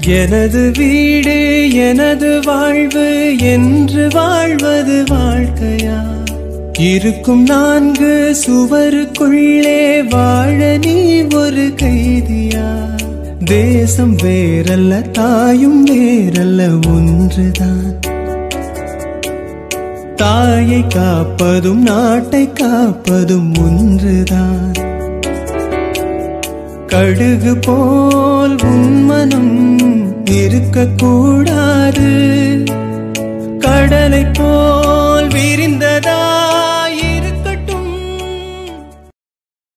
எனது வீடு எனது வாழ்வு என்று வாழ்வது வாழ்க்கையா இருக்கும் நான்கு சுவருக்குள்ளே வாழ நீ ஒரு கைதியா தேசம் வேறல்ல தாயும் வேறல்ல ஒன்றுதான் தாயை காப்பதும் நாட்டை காப்பதும் ஒன்றுதான் கடுகு போல் உன்மனம் இருக்கக்கூடாது கடலை போல்